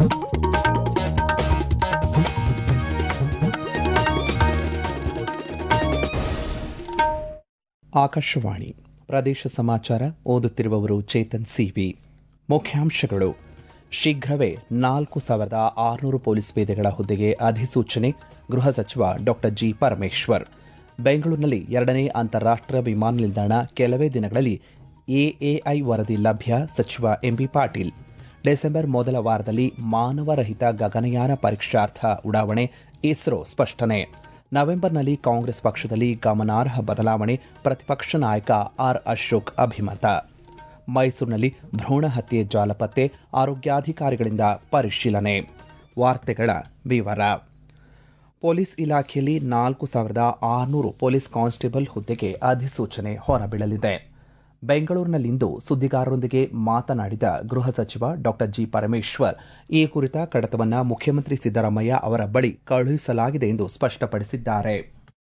ಆಕಾಶವಾಣಿ ಪ್ರದೇಶ ಸಮಾಚಾರ ಓದುತ್ತಿರುವವರು ಚೇತನ್ ಸಿವಿ ಮುಖ್ಯಾಂಶಗಳು ಶೀಘ್ರವೇ ನಾಲ್ಕು ಸಾವಿರದ ಆರುನೂರು ಪೊಲೀಸ್ ಪೇದೆಗಳ ಹುದ್ದೆಗೆ ಅಧಿಸೂಚನೆ ಗೃಹ ಸಚಿವ ಡಾಕ್ಟರ್ ಜಿ ಪರಮೇಶ್ವರ್ ಬೆಂಗಳೂರಿನಲ್ಲಿ ಎರಡನೇ ಅಂತಾರಾಷ್ಟ್ರೀಯ ವಿಮಾನ ನಿಲ್ದಾಣ ಕೆಲವೇ ದಿನಗಳಲ್ಲಿ ಎಎಐ ವರದಿ ಲಭ್ಯ ಸಚಿವ ಎಂಬಿ ಪಾಟೀಲ್ ಡಿಸೆಂಬರ್ ಮೊದಲ ವಾರದಲ್ಲಿ ಮಾನವರಹಿತ ಗಗನಯಾನ ಪರೀಕ್ಷಾರ್ಥ ಉಡಾವಣೆ ಇಸ್ರೋ ಸ್ಪಷ್ಟನೆ ನವೆಂಬರ್ನಲ್ಲಿ ಕಾಂಗ್ರೆಸ್ ಪಕ್ಷದಲ್ಲಿ ಗಮನಾರ್ಹ ಬದಲಾವಣೆ ಪ್ರತಿಪಕ್ಷ ನಾಯಕ ಆರ್ ಅಶೋಕ್ ಅಭಿಮತ ಮೈಸೂರಿನಲ್ಲಿ ಭ್ರೂಣ ಹತ್ಯೆ ಜಾಲ ಪತ್ತೆ ಆರೋಗ್ಯಾಧಿಕಾರಿಗಳಿಂದ ಪರಿಶೀಲನೆ ವಾರ್ತೆಗಳ ವಿವರ ಪೊಲೀಸ್ ಇಲಾಖೆಯಲ್ಲಿ ನಾಲ್ಕು ಸಾವಿರದ ಆರುನೂರು ಪೊಲೀಸ್ ಕಾನ್ಸ್ಟೇಬಲ್ ಹುದ್ದೆಗೆ ಅಧಿಸೂಚನೆ ಹೊರಬೀಳಲಿದೆ ಬೆಂಗಳೂರಿನಲ್ಲಿಂದು ಸುದ್ದಿಗಾರರೊಂದಿಗೆ ಮಾತನಾಡಿದ ಗೃಹ ಸಚಿವ ಡಾಕ್ಟರ್ ಜಿ ಪರಮೇಶ್ವರ್ ಈ ಕುರಿತ ಕಡತವನ್ನು ಮುಖ್ಯಮಂತ್ರಿ ಸಿದ್ದರಾಮಯ್ಯ ಅವರ ಬಳಿ ಕಳುಹಿಸಲಾಗಿದೆ ಎಂದು ಸ್ಪಷ್ಟಪಡಿಸಿದ್ದಾರೆ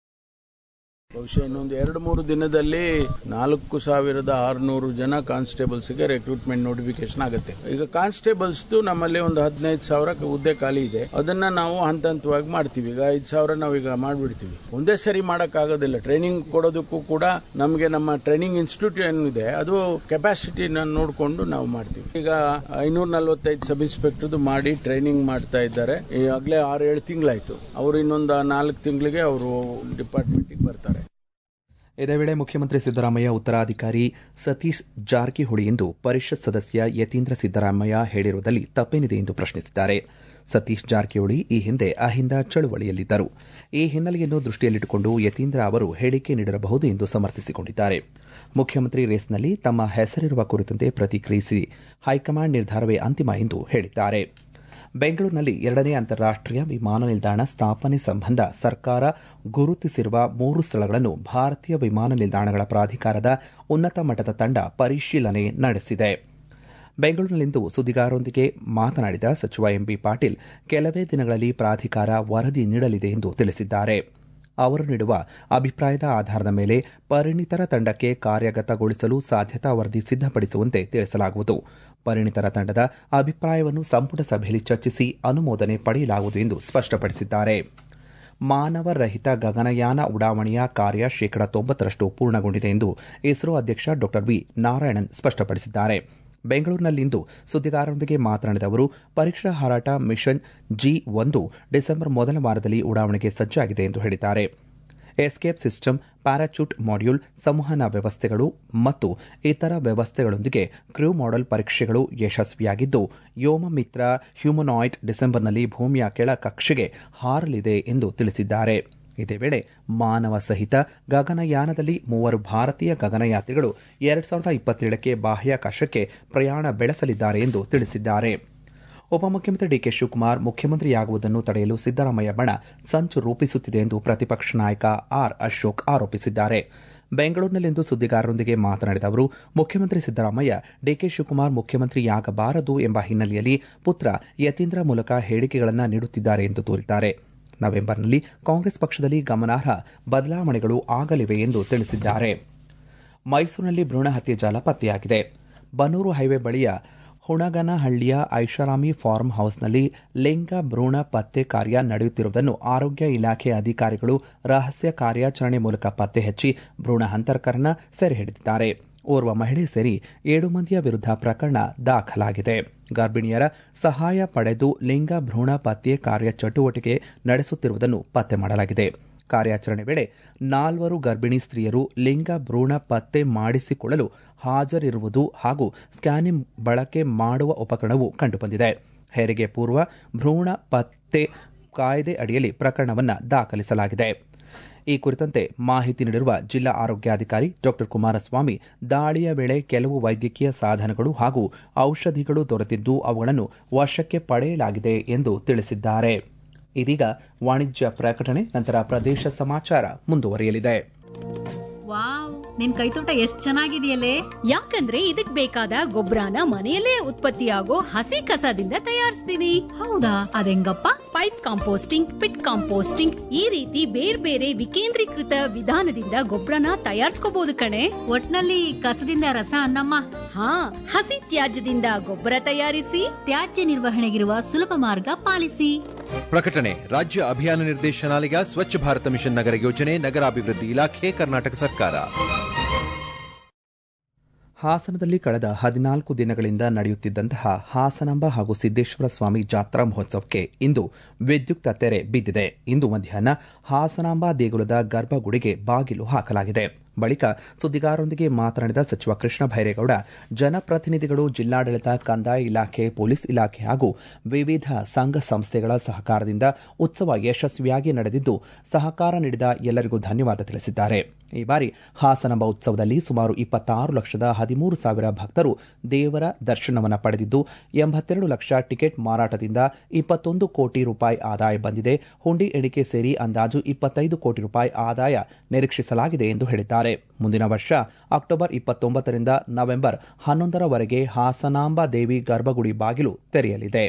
ಬಹುಶಃ ಇನ್ನೊಂದು ಎರಡು ಮೂರು ದಿನದಲ್ಲಿ ನಾಲ್ಕು ಸಾವಿರದ ಆರುನೂರು ಜನ ಕಾನ್ಸ್ಟೇಬಲ್ಸ್ಗೆ ರೆಕ್ರೂಟ್ಮೆಂಟ್ ನೋಟಿಫಿಕೇಶನ್ ಆಗುತ್ತೆ ಈಗ ಕಾನ್ಸ್ಟೇಬಲ್ಸ್ ನಮ್ಮಲ್ಲಿ ಒಂದು ಹದಿನೈದು ಸಾವಿರ ಹುದ್ದೆ ಖಾಲಿ ಇದೆ ಅದನ್ನ ನಾವು ಹಂತ ಹಂತವಾಗಿ ಮಾಡ್ತೀವಿ ಈಗ ಐದು ಸಾವಿರ ನಾವೀಗ ಮಾಡ್ಬಿಡ್ತೀವಿ ಒಂದೇ ಸರಿ ಮಾಡಕ್ ಆಗೋದಿಲ್ಲ ಟ್ರೈನಿಂಗ್ ಕೊಡೋದಕ್ಕೂ ಕೂಡ ನಮಗೆ ನಮ್ಮ ಟ್ರೈನಿಂಗ್ ಇನ್ಸ್ಟಿಟ್ಯೂಟ್ ಏನಿದೆ ಅದು ಕೆಪಾಸಿಟಿನ ನೋಡಿಕೊಂಡು ನಾವು ಮಾಡ್ತೀವಿ ಈಗ ಐನೂರ ನಲ್ವತ್ತೈದು ಸಬ್ ಇನ್ಸ್ಪೆಕ್ಟರ್ದು ಮಾಡಿ ಟ್ರೈನಿಂಗ್ ಮಾಡ್ತಾ ಇದ್ದಾರೆ ಈಗಾಗಲೇ ಆರು ಏಳು ತಿಂಗಳಾಯ್ತು ಅವರು ಇನ್ನೊಂದು ನಾಲ್ಕು ತಿಂಗಳಿಗೆ ಅವರು ಡಿಪಾರ್ಟ್ಮೆಂಟಿಗೆ ಬರ್ತಾರೆ ಇದೇ ವೇಳೆ ಮುಖ್ಯಮಂತ್ರಿ ಸಿದ್ದರಾಮಯ್ಯ ಉತ್ತರಾಧಿಕಾರಿ ಸತೀಶ್ ಜಾರಕಿಹೊಳಿ ಎಂದು ಪರಿಷತ್ ಸದಸ್ಯ ಯತೀಂದ್ರ ಸಿದ್ದರಾಮಯ್ಯ ಹೇಳಿರುವುದಲ್ಲಿ ತಪ್ಪೇನಿದೆ ಎಂದು ಪ್ರಶ್ನಿಸಿದ್ದಾರೆ ಸತೀಶ್ ಜಾರಕಿಹೊಳಿ ಈ ಹಿಂದೆ ಅಹಿಂದ ಚಳುವಳಿಯಲ್ಲಿದ್ದರು ಈ ಹಿನ್ನೆಲೆಯನ್ನು ದೃಷ್ಟಿಯಲ್ಲಿಟ್ಟುಕೊಂಡು ಯತೀಂದ್ರ ಅವರು ಹೇಳಿಕೆ ನೀಡಿರಬಹುದು ಎಂದು ಸಮರ್ಥಿಸಿಕೊಂಡಿದ್ದಾರೆ ಮುಖ್ಯಮಂತ್ರಿ ರೇಸ್ನಲ್ಲಿ ತಮ್ಮ ಹೆಸರಿರುವ ಕುರಿತಂತೆ ಪ್ರತಿಕ್ರಿಯಿಸಿ ಹೈಕಮಾಂಡ್ ನಿರ್ಧಾರವೇ ಅಂತಿಮ ಎಂದು ಹೇಳಿದ್ದಾರೆ ಬೆಂಗಳೂರಿನಲ್ಲಿ ಎರಡನೇ ಅಂತಾರಾಷ್ಟ್ರೀಯ ವಿಮಾನ ನಿಲ್ದಾಣ ಸ್ಥಾಪನೆ ಸಂಬಂಧ ಸರ್ಕಾರ ಗುರುತಿಸಿರುವ ಮೂರು ಸ್ಥಳಗಳನ್ನು ಭಾರತೀಯ ವಿಮಾನ ನಿಲ್ದಾಣಗಳ ಪ್ರಾಧಿಕಾರದ ಉನ್ನತ ಮಟ್ಟದ ತಂಡ ಪರಿಶೀಲನೆ ನಡೆಸಿದೆ ಬೆಂಗಳೂರಿನಲ್ಲಿಂದು ಸುದ್ದಿಗಾರರೊಂದಿಗೆ ಮಾತನಾಡಿದ ಸಚಿವ ಎಂಬಿ ಪಾಟೀಲ್ ಕೆಲವೇ ದಿನಗಳಲ್ಲಿ ಪ್ರಾಧಿಕಾರ ವರದಿ ನೀಡಲಿದೆ ಎಂದು ತಿಳಿಸಿದ್ದಾರೆ ಅವರು ನೀಡುವ ಅಭಿಪ್ರಾಯದ ಆಧಾರದ ಮೇಲೆ ಪರಿಣಿತರ ತಂಡಕ್ಕೆ ಕಾರ್ಯಗತಗೊಳಿಸಲು ಸಾಧ್ಯತಾ ವರದಿ ಸಿದ್ದಪಡಿಸುವಂತೆ ತಿಳಿಸಲಾಗುವುದು ಪರಿಣಿತರ ತಂಡದ ಅಭಿಪ್ರಾಯವನ್ನು ಸಂಪುಟ ಸಭೆಯಲ್ಲಿ ಚರ್ಚಿಸಿ ಅನುಮೋದನೆ ಪಡೆಯಲಾಗುವುದು ಎಂದು ಸ್ಪಷ್ಟಪಡಿಸಿದ್ದಾರೆ ಮಾನವ ರಹಿತ ಗಗನಯಾನ ಉಡಾವಣೆಯ ಕಾರ್ಯ ಶೇಕಡಾ ತೊಂಬತ್ತರಷ್ಟು ಪೂರ್ಣಗೊಂಡಿದೆ ಎಂದು ಇಸ್ರೋ ಅಧ್ಯಕ್ಷ ಡಾ ವಿ ನಾರಾಯಣನ್ ಸ್ಪಷ್ಟಪಡಿಸಿದ್ದಾರೆ ಬೆಂಗಳೂರಿನಲ್ಲಿಂದು ಸುದ್ದಿಗಾರರೊಂದಿಗೆ ಮಾತನಾಡಿದ ಅವರು ಪರೀಕ್ಷಾ ಹಾರಾಟ ಮಿಷನ್ ಜಿ ಒಂದು ಡಿಸೆಂಬರ್ ಮೊದಲ ವಾರದಲ್ಲಿ ಉಡಾವಣೆಗೆ ಸಜ್ಜಾಗಿದೆ ಎಂದು ಹೇಳಿದ್ದಾರೆ ಎಸ್ಕೇಪ್ ಸಿಸ್ಟಮ್ ಪ್ಯಾರಾಚೂಟ್ ಮಾಡ್ಯೂಲ್ ಸಂವಹನ ವ್ಯವಸ್ಥೆಗಳು ಮತ್ತು ಇತರ ವ್ಯವಸ್ಥೆಗಳೊಂದಿಗೆ ಕ್ರೂ ಮಾಡೆಲ್ ಪರೀಕ್ಷೆಗಳು ಯಶಸ್ವಿಯಾಗಿದ್ದು ಯೋಮ ಮಿತ್ರ ಹ್ಯೂಮನಾಯ್ಡ್ ಡಿಸೆಂಬರ್ನಲ್ಲಿ ಭೂಮಿಯ ಕೆಳ ಕಕ್ಷೆಗೆ ಹಾರಲಿದೆ ಎಂದು ತಿಳಿಸಿದ್ದಾರೆ ಇದೇ ವೇಳೆ ಮಾನವ ಸಹಿತ ಗಗನಯಾನದಲ್ಲಿ ಮೂವರು ಭಾರತೀಯ ಗಗನಯಾತ್ರಿಗಳು ಎರಡ್ ಸಾವಿರದ ಇಪ್ಪತ್ತೇಳಕ್ಕೆ ಬಾಹ್ಯಾಕಾಶಕ್ಕೆ ಪ್ರಯಾಣ ಬೆಳೆಸಲಿದ್ದಾರೆ ಎಂದು ತಿಳಿಸಿದ್ದಾರೆ ಉಪಮುಖ್ಯಮಂತ್ರಿ ಡಿಕೆ ಶಿವಕುಮಾರ್ ಮುಖ್ಯಮಂತ್ರಿಯಾಗುವುದನ್ನು ತಡೆಯಲು ಸಿದ್ದರಾಮಯ್ಯ ಬಣ ಸಂಚು ರೂಪಿಸುತ್ತಿದೆ ಎಂದು ಪ್ರತಿಪಕ್ಷ ನಾಯಕ ಆರ್ ಅಶೋಕ್ ಆರೋಪಿಸಿದ್ದಾರೆ ಬೆಂಗಳೂರಿನಲ್ಲಿಂದು ಸುದ್ದಿಗಾರರೊಂದಿಗೆ ಮಾತನಾಡಿದ ಅವರು ಮುಖ್ಯಮಂತ್ರಿ ಸಿದ್ದರಾಮಯ್ಯ ಡಿಕೆ ಶಿವಕುಮಾರ್ ಮುಖ್ಯಮಂತ್ರಿಯಾಗಬಾರದು ಎಂಬ ಹಿನ್ನೆಲೆಯಲ್ಲಿ ಪುತ್ರ ಯತೀಂದ್ರ ಮೂಲಕ ಹೇಳಿಕೆಗಳನ್ನು ನೀಡುತ್ತಿದ್ದಾರೆ ಎಂದು ತೋರಿದ್ದಾರೆ ನವೆಂಬರ್ನಲ್ಲಿ ಕಾಂಗ್ರೆಸ್ ಪಕ್ಷದಲ್ಲಿ ಗಮನಾರ್ಹ ಬದಲಾವಣೆಗಳು ಆಗಲಿವೆ ಎಂದು ತಿಳಿಸಿದ್ದಾರೆ ಮೈಸೂರಿನಲ್ಲಿ ಭ್ರೂಣ ಹತ್ಯೆ ಜಾಲ ಪತ್ತೆಯಾಗಿದೆ ಬನ್ನೂರು ಹೈವೇ ಬಳಿಯ ಹುಣಗನಹಳ್ಳಿಯ ಐಷಾರಾಮಿ ಫಾರ್ಮ್ ಹೌಸ್ನಲ್ಲಿ ಲಿಂಗ ಭ್ರೂಣ ಪತ್ತೆ ಕಾರ್ಯ ನಡೆಯುತ್ತಿರುವುದನ್ನು ಆರೋಗ್ಯ ಇಲಾಖೆ ಅಧಿಕಾರಿಗಳು ರಹಸ್ಯ ಕಾರ್ಯಾಚರಣೆ ಮೂಲಕ ಪತ್ತೆ ಹಚ್ಚಿ ಭ್ರೂಣ ಹಂತಕರನ್ನ ಸೆರೆ ಹಿಡಿದಿದ್ದಾರೆ ಓರ್ವ ಮಹಿಳೆ ಸೇರಿ ಏಳು ಮಂದಿಯ ವಿರುದ್ಧ ಪ್ರಕರಣ ದಾಖಲಾಗಿದೆ ಗರ್ಭಿಣಿಯರ ಸಹಾಯ ಪಡೆದು ಲಿಂಗ ಭ್ರೂಣ ಪತ್ತೆ ಕಾರ್ಯ ಚಟುವಟಿಕೆ ನಡೆಸುತ್ತಿರುವುದನ್ನು ಪತ್ತೆ ಮಾಡಲಾಗಿದೆ ಕಾರ್ಯಾಚರಣೆ ವೇಳೆ ನಾಲ್ವರು ಗರ್ಭಿಣಿ ಸ್ತ್ರೀಯರು ಲಿಂಗ ಭ್ರೂಣ ಪತ್ತೆ ಮಾಡಿಸಿಕೊಳ್ಳಲು ಹಾಜರಿರುವುದು ಹಾಗೂ ಸ್ಕ್ಯಾನಿಂಗ್ ಬಳಕೆ ಮಾಡುವ ಉಪಕರಣವು ಕಂಡುಬಂದಿದೆ ಹೆರಿಗೆ ಪೂರ್ವ ಭ್ರೂಣ ಪತ್ತೆ ಕಾಯ್ದೆ ಅಡಿಯಲ್ಲಿ ಪ್ರಕರಣವನ್ನು ದಾಖಲಿಸಲಾಗಿದೆ ಈ ಕುರಿತಂತೆ ಮಾಹಿತಿ ನೀಡಿರುವ ಜಿಲ್ಲಾ ಆರೋಗ್ಯಾಧಿಕಾರಿ ಡಾ ಕುಮಾರಸ್ವಾಮಿ ದಾಳಿಯ ವೇಳೆ ಕೆಲವು ವೈದ್ಯಕೀಯ ಸಾಧನಗಳು ಹಾಗೂ ಔಷಧಿಗಳು ದೊರೆತಿದ್ದು ಅವುಗಳನ್ನು ವಶಕ್ಕೆ ಪಡೆಯಲಾಗಿದೆ ಎಂದು ತಿಳಿಸಿದ್ದಾರೆ ಇದೀಗ ವಾಣಿಜ್ಯ ಪ್ರಕಟಣೆ ನಂತರ ಪ್ರದೇಶ ಸಮಾಚಾರ ಮುಂದುವರಿಯಲಿದೆ ವಾವ್ ನಿನ್ ಕೈತೋಟ ಎಷ್ಟ್ ಚೆನ್ನಾಗಿದೆಯಲ್ಲೇ ಯಾಕಂದ್ರೆ ಇದಕ್ ಬೇಕಾದ ಗೊಬ್ಬರನ ಮನೆಯಲ್ಲೇ ಉತ್ಪತ್ತಿಯಾಗೋ ಹಸಿ ಕಸದಿಂದ ತಯಾರಿಸ್ತೀನಿ ಹೌದಾ ಅದೆಂಗಪ್ಪ ಪೈಪ್ ಕಾಂಪೋಸ್ಟಿಂಗ್ ಪಿಟ್ ಕಾಂಪೋಸ್ಟಿಂಗ್ ಈ ರೀತಿ ಬೇರೆ ಬೇರೆ ವಿಕೇಂದ್ರೀಕೃತ ವಿಧಾನದಿಂದ ಗೊಬ್ಬರನ ತಯಾರಿಸ್ಕೋಬಹುದು ಕಣೆ ಒಟ್ನಲ್ಲಿ ಕಸದಿಂದ ರಸ ಅನ್ನಮ್ಮ ಹಾ ಹಸಿ ತ್ಯಾಜ್ಯದಿಂದ ಗೊಬ್ಬರ ತಯಾರಿಸಿ ತ್ಯಾಜ್ಯ ನಿರ್ವಹಣೆಗಿರುವ ಸುಲಭ ಮಾರ್ಗ ಪಾಲಿಸಿ ಪ್ರಕಟಣೆ ರಾಜ್ಯ ಅಭಿಯಾನ ನಿರ್ದೇಶನಾಲಯ ಸ್ವಚ್ಛ ಭಾರತ ಮಿಷನ್ ನಗರ ಯೋಜನೆ ನಗರಾಭಿವೃದ್ಧಿ ಇಲಾಖೆ ಕರ್ನಾಟಕ ಸರ್ಕಾರ ಹಾಸನದಲ್ಲಿ ಕಳೆದ ಹದಿನಾಲ್ಕು ದಿನಗಳಿಂದ ನಡೆಯುತ್ತಿದ್ದಂತಹ ಹಾಸನಾಂಬ ಹಾಗೂ ಸಿದ್ದೇಶ್ವರ ಸ್ವಾಮಿ ಜಾತ್ರಾ ಮಹೋತ್ಸವಕ್ಕೆ ಇಂದು ವಿದ್ಯುಕ್ತ ತೆರೆ ಬಿದ್ದಿದೆ ಇಂದು ಮಧ್ಯಾಹ್ನ ಹಾಸನಾಂಬ ದೇಗುಲದ ಗರ್ಭಗುಡಿಗೆ ಬಾಗಿಲು ಹಾಕಲಾಗಿದೆ ಬಳಿಕ ಸುದ್ದಿಗಾರರೊಂದಿಗೆ ಮಾತನಾಡಿದ ಸಚಿವ ಕೃಷ್ಣ ಭೈರೇಗೌಡ ಜನಪ್ರತಿನಿಧಿಗಳು ಜಿಲ್ಲಾಡಳಿತ ಕಂದಾಯ ಇಲಾಖೆ ಪೊಲೀಸ್ ಇಲಾಖೆ ಹಾಗೂ ವಿವಿಧ ಸಂಘ ಸಂಸ್ಥೆಗಳ ಸಹಕಾರದಿಂದ ಉತ್ಸವ ಯಶಸ್ವಿಯಾಗಿ ನಡೆದಿದ್ದು ಸಹಕಾರ ನೀಡಿದ ಎಲ್ಲರಿಗೂ ಧನ್ಯವಾದ ತಿಳಿಸಿದ್ದಾರೆ ಈ ಬಾರಿ ಹಾಸನಾಂಬ ಉತ್ಸವದಲ್ಲಿ ಸುಮಾರು ಇಪ್ಪತ್ತಾರು ಲಕ್ಷದ ಹದಿಮೂರು ಸಾವಿರ ಭಕ್ತರು ದೇವರ ದರ್ಶನವನ್ನು ಪಡೆದಿದ್ದು ಎಂಬತ್ತೆರಡು ಲಕ್ಷ ಟಿಕೆಟ್ ಮಾರಾಟದಿಂದ ಇಪ್ಪತ್ತೊಂದು ಕೋಟಿ ರೂಪಾಯಿ ಆದಾಯ ಬಂದಿದೆ ಹುಂಡಿ ಎಣಿಕೆ ಸೇರಿ ಅಂದಾಜು ಇಪ್ಪತ್ತೈದು ಕೋಟಿ ರೂಪಾಯಿ ಆದಾಯ ನಿರೀಕ್ಷಿಸಲಾಗಿದೆ ಎಂದು ಹೇಳಿದ್ದಾರೆ ಮುಂದಿನ ವರ್ಷ ಅಕ್ಟೋಬರ್ ಇಪ್ಪತ್ತೊಂಬತ್ತರಿಂದ ನವೆಂಬರ್ ಹನ್ನೊಂದರವರೆಗೆ ಹಾಸನಾಂಬ ದೇವಿ ಗರ್ಭಗುಡಿ ಬಾಗಿಲು ತೆರೆಯಲಿದೆ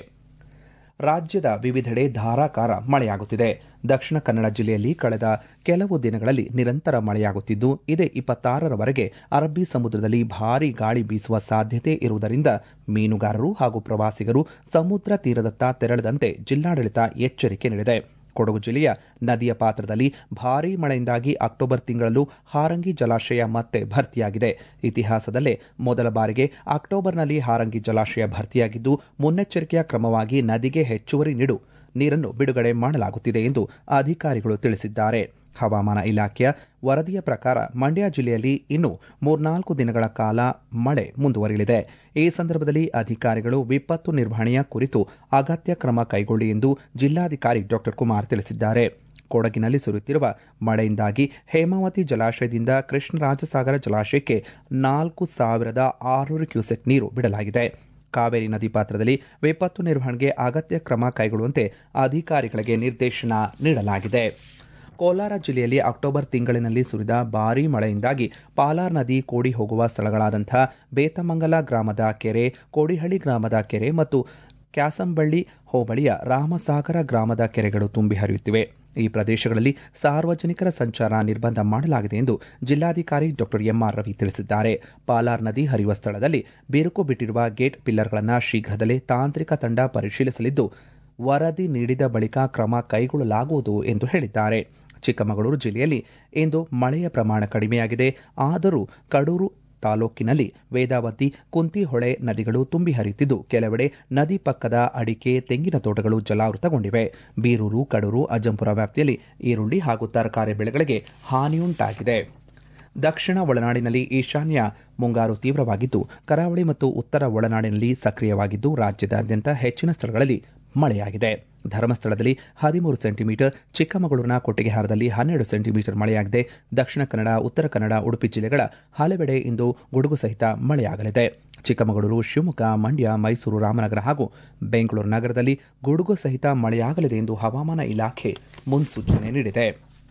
ರಾಜ್ಯದ ವಿವಿಧೆಡೆ ಧಾರಾಕಾರ ಮಳೆಯಾಗುತ್ತಿದೆ ದಕ್ಷಿಣ ಕನ್ನಡ ಜಿಲ್ಲೆಯಲ್ಲಿ ಕಳೆದ ಕೆಲವು ದಿನಗಳಲ್ಲಿ ನಿರಂತರ ಮಳೆಯಾಗುತ್ತಿದ್ದು ಇದೇ ಇಪ್ಪತ್ತಾರರವರೆಗೆ ಅರಬ್ಬಿ ಸಮುದ್ರದಲ್ಲಿ ಭಾರೀ ಗಾಳಿ ಬೀಸುವ ಸಾಧ್ಯತೆ ಇರುವುದರಿಂದ ಮೀನುಗಾರರು ಹಾಗೂ ಪ್ರವಾಸಿಗರು ಸಮುದ್ರ ತೀರದತ್ತ ತೆರಳದಂತೆ ಜಿಲ್ಲಾಡಳಿತ ಎಚ್ಚರಿಕೆ ನೀಡಿದೆ ಕೊಡಗು ಜಿಲ್ಲೆಯ ನದಿಯ ಪಾತ್ರದಲ್ಲಿ ಭಾರೀ ಮಳೆಯಿಂದಾಗಿ ಅಕ್ಟೋಬರ್ ತಿಂಗಳಲ್ಲೂ ಹಾರಂಗಿ ಜಲಾಶಯ ಮತ್ತೆ ಭರ್ತಿಯಾಗಿದೆ ಇತಿಹಾಸದಲ್ಲೇ ಮೊದಲ ಬಾರಿಗೆ ಅಕ್ಟೋಬರ್ನಲ್ಲಿ ಹಾರಂಗಿ ಜಲಾಶಯ ಭರ್ತಿಯಾಗಿದ್ದು ಮುನ್ನೆಚ್ಚರಿಕೆಯ ಕ್ರಮವಾಗಿ ನದಿಗೆ ಹೆಚ್ಚುವರಿ ನೀಡು ನೀರನ್ನು ಬಿಡುಗಡೆ ಮಾಡಲಾಗುತ್ತಿದೆ ಎಂದು ಅಧಿಕಾರಿಗಳು ತಿಳಿಸಿದ್ದಾರೆ ಹವಾಮಾನ ಇಲಾಖೆಯ ವರದಿಯ ಪ್ರಕಾರ ಮಂಡ್ಯ ಜಿಲ್ಲೆಯಲ್ಲಿ ಇನ್ನು ಮೂರ್ನಾಲ್ಕು ದಿನಗಳ ಕಾಲ ಮಳೆ ಮುಂದುವರಿಯಲಿದೆ ಈ ಸಂದರ್ಭದಲ್ಲಿ ಅಧಿಕಾರಿಗಳು ವಿಪತ್ತು ನಿರ್ವಹಣೆಯ ಕುರಿತು ಅಗತ್ಯ ಕ್ರಮ ಕೈಗೊಳ್ಳಿ ಎಂದು ಜಿಲ್ಲಾಧಿಕಾರಿ ಡಾ ಕುಮಾರ್ ತಿಳಿಸಿದ್ದಾರೆ ಕೊಡಗಿನಲ್ಲಿ ಸುರಿಯುತ್ತಿರುವ ಮಳೆಯಿಂದಾಗಿ ಹೇಮಾವತಿ ಜಲಾಶಯದಿಂದ ಕೃಷ್ಣರಾಜಸಾಗರ ಜಲಾಶಯಕ್ಕೆ ನಾಲ್ಕು ಸಾವಿರದ ಆರುನೂರು ಕ್ಯೂಸೆಕ್ ನೀರು ಬಿಡಲಾಗಿದೆ ಕಾವೇರಿ ನದಿ ಪಾತ್ರದಲ್ಲಿ ವಿಪತ್ತು ನಿರ್ವಹಣೆಗೆ ಅಗತ್ಯ ಕ್ರಮ ಕೈಗೊಳ್ಳುವಂತೆ ಅಧಿಕಾರಿಗಳಿಗೆ ನಿರ್ದೇಶನ ನೀಡಲಾಗಿದೆ ಕೋಲಾರ ಜಿಲ್ಲೆಯಲ್ಲಿ ಅಕ್ಟೋಬರ್ ತಿಂಗಳಿನಲ್ಲಿ ಸುರಿದ ಭಾರೀ ಮಳೆಯಿಂದಾಗಿ ಪಾಲಾರ್ ನದಿ ಕೋಡಿ ಹೋಗುವ ಸ್ಥಳಗಳಾದಂಥ ಬೇತಮಂಗಲ ಗ್ರಾಮದ ಕೆರೆ ಕೋಡಿಹಳ್ಳಿ ಗ್ರಾಮದ ಕೆರೆ ಮತ್ತು ಕ್ಯಾಸಂಬಳ್ಳಿ ಹೋಬಳಿಯ ರಾಮಸಾಗರ ಗ್ರಾಮದ ಕೆರೆಗಳು ತುಂಬಿ ಹರಿಯುತ್ತಿವೆ ಈ ಪ್ರದೇಶಗಳಲ್ಲಿ ಸಾರ್ವಜನಿಕರ ಸಂಚಾರ ನಿರ್ಬಂಧ ಮಾಡಲಾಗಿದೆ ಎಂದು ಜಿಲ್ಲಾಧಿಕಾರಿ ಡಾ ಎಂಆರ್ ರವಿ ತಿಳಿಸಿದ್ದಾರೆ ಪಾಲಾರ್ ನದಿ ಹರಿಯುವ ಸ್ಥಳದಲ್ಲಿ ಬಿರುಕು ಬಿಟ್ಟಿರುವ ಗೇಟ್ ಪಿಲ್ಲರ್ಗಳನ್ನು ಶೀಘ್ರದಲ್ಲೇ ತಾಂತ್ರಿಕ ತಂಡ ಪರಿಶೀಲಿಸಲಿದ್ದು ವರದಿ ನೀಡಿದ ಬಳಿಕ ಕ್ರಮ ಕೈಗೊಳ್ಳಲಾಗುವುದು ಎಂದು ಹೇಳಿದ್ದಾರೆ ಚಿಕ್ಕಮಗಳೂರು ಜಿಲ್ಲೆಯಲ್ಲಿ ಇಂದು ಮಳೆಯ ಪ್ರಮಾಣ ಕಡಿಮೆಯಾಗಿದೆ ಆದರೂ ಕಡೂರು ತಾಲೂಕಿನಲ್ಲಿ ವೇದಾವತಿ ಕುಂತಿಹೊಳೆ ನದಿಗಳು ತುಂಬಿ ಹರಿಯುತ್ತಿದ್ದು ಕೆಲವೆಡೆ ನದಿ ಪಕ್ಕದ ಅಡಿಕೆ ತೆಂಗಿನ ತೋಟಗಳು ಜಲಾವೃತಗೊಂಡಿವೆ ಬೀರೂರು ಕಡೂರು ಅಜ್ಜಂಪುರ ವ್ಯಾಪ್ತಿಯಲ್ಲಿ ಈರುಳ್ಳಿ ಹಾಗೂ ತರಕಾರಿ ಬೆಳೆಗಳಿಗೆ ಹಾನಿಯುಂಟಾಗಿದೆ ದಕ್ಷಿಣ ಒಳನಾಡಿನಲ್ಲಿ ಈಶಾನ್ಯ ಮುಂಗಾರು ತೀವ್ರವಾಗಿದ್ದು ಕರಾವಳಿ ಮತ್ತು ಉತ್ತರ ಒಳನಾಡಿನಲ್ಲಿ ಸಕ್ರಿಯವಾಗಿದ್ದು ರಾಜ್ಯದಾದ್ಯಂತ ಹೆಚ್ಚಿನ ಸ್ಥಳಗಳಲ್ಲಿ ಮಳೆಯಾಗಿದೆ ಧರ್ಮಸ್ಥಳದಲ್ಲಿ ಹದಿಮೂರು ಸೆಂಟಿಮೀಟರ್ ಚಿಕ್ಕಮಗಳೂರಿನ ಕೊಟ್ಟಿಗೆಹಾರದಲ್ಲಿ ಹನ್ನೆರಡು ಸೆಂಟಿಮೀಟರ್ ಮಳೆಯಾಗಿದೆ ದಕ್ಷಿಣ ಕನ್ನಡ ಉತ್ತರ ಕನ್ನಡ ಉಡುಪಿ ಜಿಲ್ಲೆಗಳ ಹಲವೆಡೆ ಇಂದು ಗುಡುಗು ಸಹಿತ ಮಳೆಯಾಗಲಿದೆ ಚಿಕ್ಕಮಗಳೂರು ಶಿವಮೊಗ್ಗ ಮಂಡ್ಯ ಮೈಸೂರು ರಾಮನಗರ ಹಾಗೂ ಬೆಂಗಳೂರು ನಗರದಲ್ಲಿ ಗುಡುಗು ಸಹಿತ ಮಳೆಯಾಗಲಿದೆ ಎಂದು ಹವಾಮಾನ ಇಲಾಖೆ ಮುನ್ಸೂಚನೆ ನೀಡಿದೆ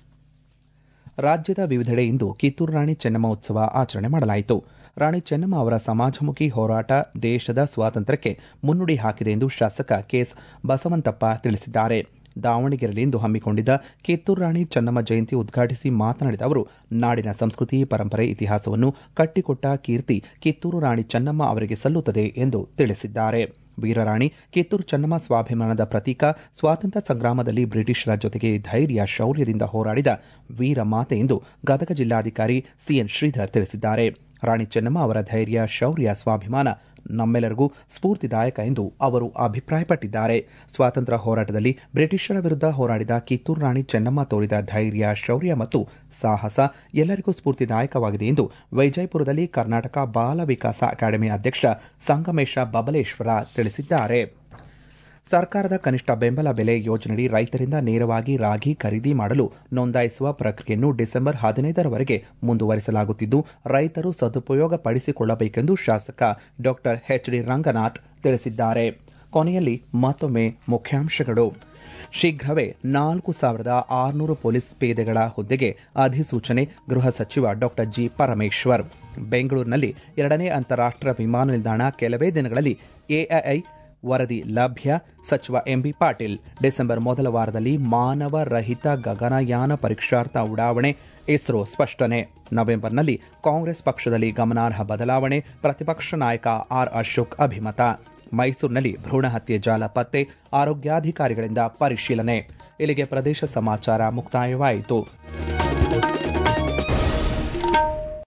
ರಾಜ್ಯದ ವಿವಿಧೆಡೆ ಇಂದು ಕಿತ್ತೂರು ರಾಣಿ ಚೆನ್ನಮ್ಮ ಉತ್ಸವ ಆಚರಣೆ ಮಾಡಲಾಯಿತು ರಾಣಿ ಚೆನ್ನಮ್ಮ ಅವರ ಸಮಾಜಮುಖಿ ಹೋರಾಟ ದೇಶದ ಸ್ವಾತಂತ್ರ್ಯಕ್ಕೆ ಮುನ್ನುಡಿ ಹಾಕಿದೆ ಎಂದು ಶಾಸಕ ಕೆಎಸ್ ಬಸವಂತಪ್ಪ ತಿಳಿಸಿದ್ದಾರೆ ದಾವಣಗೆರೆಯಲ್ಲಿಂದು ಹಮ್ಮಿಕೊಂಡಿದ್ದ ಕಿತ್ತೂರು ರಾಣಿ ಚೆನ್ನಮ್ಮ ಜಯಂತಿ ಉದ್ಘಾಟಿಸಿ ಮಾತನಾಡಿದ ಅವರು ನಾಡಿನ ಸಂಸ್ಕೃತಿ ಪರಂಪರೆ ಇತಿಹಾಸವನ್ನು ಕಟ್ಟಿಕೊಟ್ಟ ಕೀರ್ತಿ ಕಿತ್ತೂರು ರಾಣಿ ಚೆನ್ನಮ್ಮ ಅವರಿಗೆ ಸಲ್ಲುತ್ತದೆ ಎಂದು ತಿಳಿಸಿದ್ದಾರೆ ವೀರರಾಣಿ ಕಿತ್ತೂರು ಚೆನ್ನಮ್ಮ ಸ್ವಾಭಿಮಾನದ ಪ್ರತೀಕ ಸ್ವಾತಂತ್ರ್ಯ ಸಂಗ್ರಾಮದಲ್ಲಿ ಬ್ರಿಟಿಷರ ಜೊತೆಗೆ ಧೈರ್ಯ ಶೌರ್ಯದಿಂದ ಹೋರಾಡಿದ ವೀರ ಮಾತೆ ಎಂದು ಗದಗ ಜಿಲ್ಲಾಧಿಕಾರಿ ಸಿಎನ್ ಶ್ರೀಧರ್ ತಿಳಿಸಿದ್ದಾರೆ ರಾಣಿ ಚೆನ್ನಮ್ಮ ಅವರ ಧೈರ್ಯ ಶೌರ್ಯ ಸ್ವಾಭಿಮಾನ ನಮ್ಮೆಲ್ಲರಿಗೂ ಸ್ಫೂರ್ತಿದಾಯಕ ಎಂದು ಅವರು ಅಭಿಪ್ರಾಯಪಟ್ಟಿದ್ದಾರೆ ಸ್ವಾತಂತ್ರ್ಯ ಹೋರಾಟದಲ್ಲಿ ಬ್ರಿಟಿಷರ ವಿರುದ್ಧ ಹೋರಾಡಿದ ಕಿತ್ತೂರು ರಾಣಿ ಚೆನ್ನಮ್ಮ ತೋರಿದ ಧೈರ್ಯ ಶೌರ್ಯ ಮತ್ತು ಸಾಹಸ ಎಲ್ಲರಿಗೂ ಸ್ಫೂರ್ತಿದಾಯಕವಾಗಿದೆ ಎಂದು ವಿಜಯಪುರದಲ್ಲಿ ಕರ್ನಾಟಕ ಬಾಲ ವಿಕಾಸ ಅಕಾಡೆಮಿ ಅಧ್ಯಕ್ಷ ಸಂಗಮೇಶ ಬಬಲೇಶ್ವರ ತಿಳಿಸಿದ್ದಾರೆ ಸರ್ಕಾರದ ಕನಿಷ್ಠ ಬೆಂಬಲ ಬೆಲೆ ಯೋಜನೆಯಡಿ ರೈತರಿಂದ ನೇರವಾಗಿ ರಾಗಿ ಖರೀದಿ ಮಾಡಲು ನೋಂದಾಯಿಸುವ ಪ್ರಕ್ರಿಯೆಯನ್ನು ಡಿಸೆಂಬರ್ ಹದಿನೈದರವರೆಗೆ ಮುಂದುವರಿಸಲಾಗುತ್ತಿದ್ದು ರೈತರು ಸದುಪಯೋಗ ಪಡಿಸಿಕೊಳ್ಳಬೇಕೆಂದು ಶಾಸಕ ಡಾ ಎಚ್ ಡಿ ರಂಗನಾಥ್ ತಿಳಿಸಿದ್ದಾರೆ ಕೊನೆಯಲ್ಲಿ ಮತ್ತೊಮ್ಮೆ ಮುಖ್ಯಾಂಶಗಳು ಶೀಘ್ರವೇ ನಾಲ್ಕು ಸಾವಿರದ ಆರುನೂರು ಪೊಲೀಸ್ ಪೇದೆಗಳ ಹುದ್ದೆಗೆ ಅಧಿಸೂಚನೆ ಗೃಹ ಸಚಿವ ಡಾಕ್ಟರ್ ಜಿ ಪರಮೇಶ್ವರ್ ಬೆಂಗಳೂರಿನಲ್ಲಿ ಎರಡನೇ ಅಂತಾರಾಷ್ಟ್ರೀಯ ವಿಮಾನ ನಿಲ್ದಾಣ ಕೆಲವೇ ದಿನಗಳಲ್ಲಿ ಎಐಐ ವರದಿ ಲಭ್ಯ ಸಚಿವ ಎಂಬಿ ಪಾಟೀಲ್ ಡಿಸೆಂಬರ್ ಮೊದಲ ವಾರದಲ್ಲಿ ಮಾನವ ರಹಿತ ಗಗನಯಾನ ಪರೀಕ್ಷಾರ್ಥ ಉಡಾವಣೆ ಇಸ್ರೋ ಸ್ಪಷ್ಟನೆ ನವೆಂಬರ್ನಲ್ಲಿ ಕಾಂಗ್ರೆಸ್ ಪಕ್ಷದಲ್ಲಿ ಗಮನಾರ್ಹ ಬದಲಾವಣೆ ಪ್ರತಿಪಕ್ಷ ನಾಯಕ ಆರ್ ಅಶೋಕ್ ಅಭಿಮತ ಮೈಸೂರಿನಲ್ಲಿ ಭ್ರೂಣ ಹತ್ಯೆ ಜಾಲ ಪತ್ತೆ ಆರೋಗ್ಯಾಧಿಕಾರಿಗಳಿಂದ ಪರಿಶೀಲನೆ ಇಲ್ಲಿಗೆ ಪ್ರದೇಶ ಸಮಾಚಾರ ಮುಕ್ತಾಯವಾಯಿತು